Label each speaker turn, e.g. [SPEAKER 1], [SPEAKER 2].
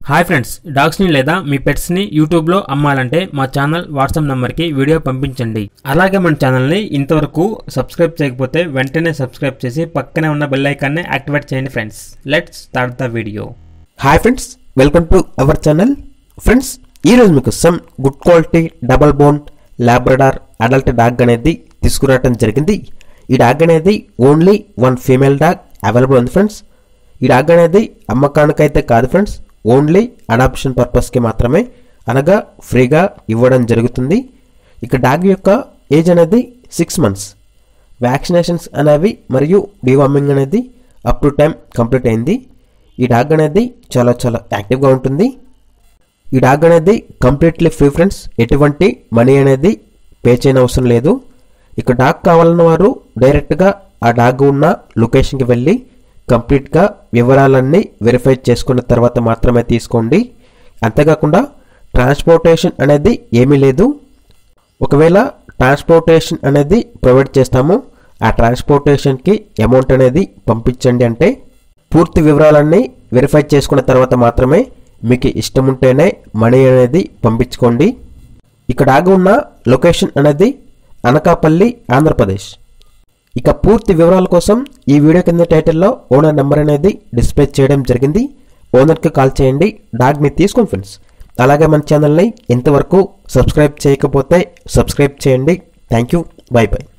[SPEAKER 1] hi friends డాగ్స్ని లేదా మీ పెట్స్ని యూట్యూబ్లో అమ్మాలంటే మా ఛానల్ వాట్సాప్ నెంబర్కి వీడియో పంపించండి అలాగే మన ఛానల్ని ఇంతవరకు సబ్స్క్రైబ్ చేయకపోతే వెంటనే సబ్స్క్రైబ్ చేసి పక్కనే ఉన్న బెల్ ఐకాన్ని యాక్టివేట్ చేయండి friends let's start the video
[SPEAKER 2] hi friends welcome to our channel friends ఈరోజు మీకు some good quality double bone Labrador adult dog అనేది తీసుకురావడం జరిగింది ఈ డాగ్ అనేది only one female dog available ఉంది ఫ్రెండ్స్ ఈ డాగ్ అనేది అమ్మకానికైతే కాదు ఫ్రెండ్స్ ఓన్లీ అడాప్షన్ పర్పస్కి మాత్రమే అనగా ఫ్రీగా ఇవ్వడం జరుగుతుంది ఇక డాగ్ యొక్క ఏజ్ అనేది సిక్స్ మంత్స్ వ్యాక్సినేషన్స్ అనేవి మరియు డివార్మింగ్ అనేది అప్ టు టైం కంప్లీట్ అయింది ఈ డాగ్ అనేది చాలా చాలా యాక్టివ్గా ఉంటుంది ఈ డాగ్ అనేది కంప్లీట్లీ ఫ్రీ ఫ్రెండ్స్ ఎటువంటి మనీ అనేది పే చేయని అవసరం లేదు ఇక డాగ్ కావాలన్న వారు డైరెక్ట్గా ఆ డాగ్ ఉన్న లొకేషన్కి వెళ్ళి కంప్లీట్గా వివరాలన్నీ వెరిఫై చేసుకున్న తర్వాత మాత్రమే తీసుకోండి అంతేకాకుండా ట్రాన్స్పోర్టేషన్ అనేది ఏమీ లేదు ఒకవేళ ట్రాన్స్పోర్టేషన్ అనేది ప్రొవైడ్ చేస్తాము ఆ ట్రాన్స్పోర్టేషన్కి అమౌంట్ అనేది పంపించండి అంటే పూర్తి వివరాలన్నీ వెరిఫై చేసుకున్న తర్వాత మాత్రమే మీకు ఇష్టం ఉంటేనే మనీ అనేది పంపించుకోండి ఇక్కడ ఆగి ఉన్న లొకేషన్ అనేది అనకాపల్లి ఆంధ్రప్రదేశ్ ఇక పూర్తి వివరాల కోసం ఈ వీడియో కింద టైటిల్లో ఓనర్ నెంబర్ అనేది డిస్ప్లే చేయడం జరిగింది ఓనర్కి కాల్ చేయండి డాగ్ని తీసుకోండి ఫ్రెండ్స్ అలాగే మన ఛానల్ని ఇంతవరకు సబ్స్క్రైబ్ చేయకపోతే సబ్స్క్రైబ్ చేయండి థ్యాంక్ యూ బై బై